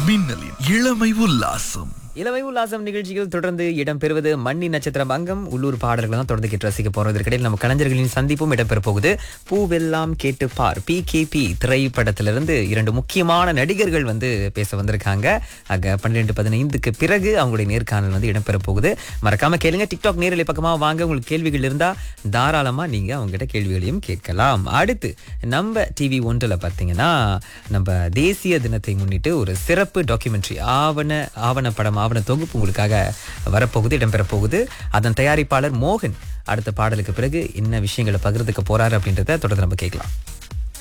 மின்னலின் இளமை உல்லாசம் இளமை உல்லாசம் நிகழ்ச்சியில் தொடர்ந்து இடம்பெறுவது மண்ணி நட்சத்திரம் அங்கம் உள்ளூர் பாடல்களை தான் தொடர்ந்து கேட்டு ரசிக்க போறோம் இதற்கிடையில் நம்ம கலைஞர்களின் சந்திப்பும் இடம்பெற போகுது பூவெல்லாம் கேட்டு பார் பி கே பி திரைப்படத்திலிருந்து இரண்டு முக்கியமான நடிகர்கள் வந்து பேச வந்திருக்காங்க ஆக பன்னிரெண்டு பதினைந்துக்கு பிறகு அவங்களுடைய நேர்காணல் வந்து இடம்பெற போகுது மறக்காம கேளுங்க டிக்டாக் நேரலை பக்கமா வாங்க உங்களுக்கு கேள்விகள் இருந்தா தாராளமா நீங்க அவங்ககிட்ட கேள்விகளையும் கேட்கலாம் அடுத்து நம்ம டிவி ஒன்றில் பார்த்தீங்கன்னா நம்ம தேசிய தினத்தை முன்னிட்டு ஒரு சிறப்பு டாக்குமெண்ட்ரி ஆவண ஆவணப்படம் ஆவண தொகுப்பு உங்களுக்காக வரப்போகுது இடம்பெற போகுது அதன் தயாரிப்பாளர் மோகன் அடுத்த பாடலுக்கு பிறகு என்ன விஷயங்களை பகிர்ந்துக்க போறாரு அப்படின்றத தொடர்ந்து நம்ம கேட்கலாம்